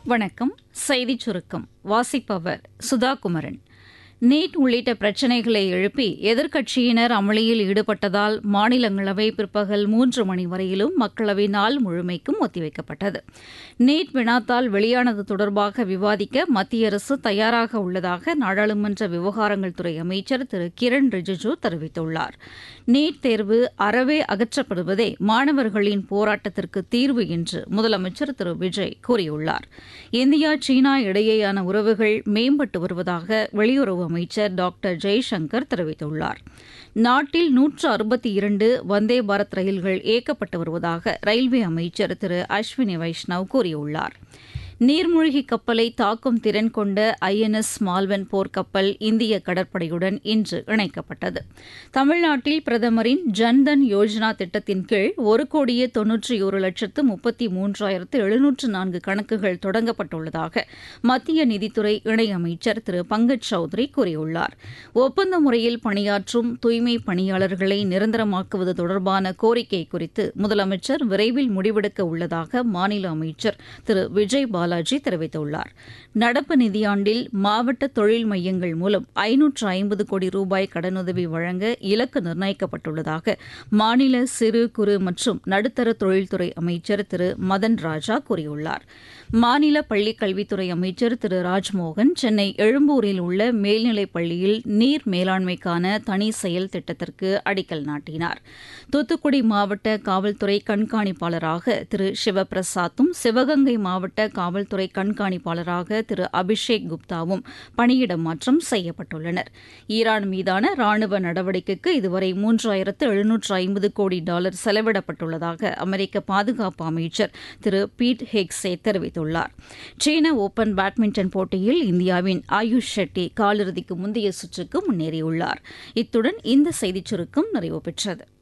வணக்கம் செய்திச் சுருக்கம் வாசிப்பவர் சுதா குமரன் நீட் உள்ளிட்ட பிரச்சினைகளை எழுப்பி எதிர்க்கட்சியினர் அமளியில் ஈடுபட்டதால் மாநிலங்களவை பிற்பகல் மூன்று மணி வரையிலும் மக்களவை நாள் முழுமைக்கும் ஒத்திவைக்கப்பட்டது நீட் வினாத்தால் வெளியானது தொடர்பாக விவாதிக்க மத்திய அரசு தயாராக உள்ளதாக நாடாளுமன்ற விவகாரங்கள் துறை அமைச்சர் திரு கிரண் ரிஜிஜு தெரிவித்துள்ளார் நீட் தேர்வு அறவே அகற்றப்படுவதே மாணவர்களின் போராட்டத்திற்கு தீர்வு என்று முதலமைச்சர் திரு விஜய் கூறியுள்ளார் இந்தியா சீனா இடையேயான உறவுகள் மேம்பட்டு வருவதாக வெளியுறவு அமைச்சர் டாக்டர் ஜெய்சங்கர் தெரிவித்துள்ளார் நாட்டில் நூற்று அறுபத்தி இரண்டு வந்தே பாரத் ரயில்கள் இயக்கப்பட்டு வருவதாக ரயில்வே அமைச்சர் திரு அஸ்வினி வைஷ்ணவ் கூறியுள்ளார் நீர்மூழ்கி கப்பலை தாக்கும் திறன் கொண்ட ஐஎன்எஸ் மால்வன் போர்க்கப்பல் இந்திய கடற்படையுடன் இன்று இணைக்கப்பட்டது தமிழ்நாட்டில் பிரதமரின் ஜன்தன் யோஜனா திட்டத்தின் கீழ் ஒரு கோடியே தொன்னூற்றி ஒரு லட்சத்து முப்பத்தி மூன்றாயிரத்து எழுநூற்று நான்கு கணக்குகள் தொடங்கப்பட்டுள்ளதாக மத்திய நிதித்துறை இணையமைச்சர் திரு பங்கஜ் சௌத்ரி கூறியுள்ளார் ஒப்பந்த முறையில் பணியாற்றும் தூய்மை பணியாளர்களை நிரந்தரமாக்குவது தொடர்பான கோரிக்கை குறித்து முதலமைச்சர் விரைவில் முடிவெடுக்க உள்ளதாக மாநில அமைச்சர் திரு விஜய் பாலாஜி தெரிவித்துள்ளார் நடப்பு நிதியாண்டில் மாவட்ட தொழில் மையங்கள் மூலம் ஐநூற்று ஐம்பது கோடி ரூபாய் கடனுதவி வழங்க இலக்கு நிர்ணயிக்கப்பட்டுள்ளதாக மாநில சிறு குறு மற்றும் நடுத்தர தொழில்துறை அமைச்சர் திரு மதன் ராஜா கூறியுள்ளார் மாநில பள்ளிக் கல்வித்துறை அமைச்சர் திரு ராஜ்மோகன் சென்னை எழும்பூரில் உள்ள மேல்நிலைப் பள்ளியில் நீர் மேலாண்மைக்கான தனி செயல் திட்டத்திற்கு அடிக்கல் நாட்டினார் தூத்துக்குடி மாவட்ட காவல்துறை கண்காணிப்பாளராக திரு சிவபிரசாத்தும் சிவகங்கை மாவட்ட காவல்துறை கண்காணிப்பாளராக திரு அபிஷேக் குப்தாவும் பணியிட மாற்றம் செய்யப்பட்டுள்ளனர் ஈரான் மீதான ராணுவ நடவடிக்கைக்கு இதுவரை மூன்றாயிரத்து எழுநூற்று ஐம்பது கோடி டாலர் செலவிடப்பட்டுள்ளதாக அமெரிக்க பாதுகாப்பு அமைச்சர் திரு பீட் ஹெக்ஸே தெரிவித்துள்ளார் சீன ஓபன் பேட்மிண்டன் போட்டியில் இந்தியாவின் ஆயுஷ் ஷெட்டி காலிறுதிக்கு முந்தைய சுற்றுக்கு முன்னேறியுள்ளார் இத்துடன் இந்த செய்திச் சுருக்கம் நிறைவு பெற்றது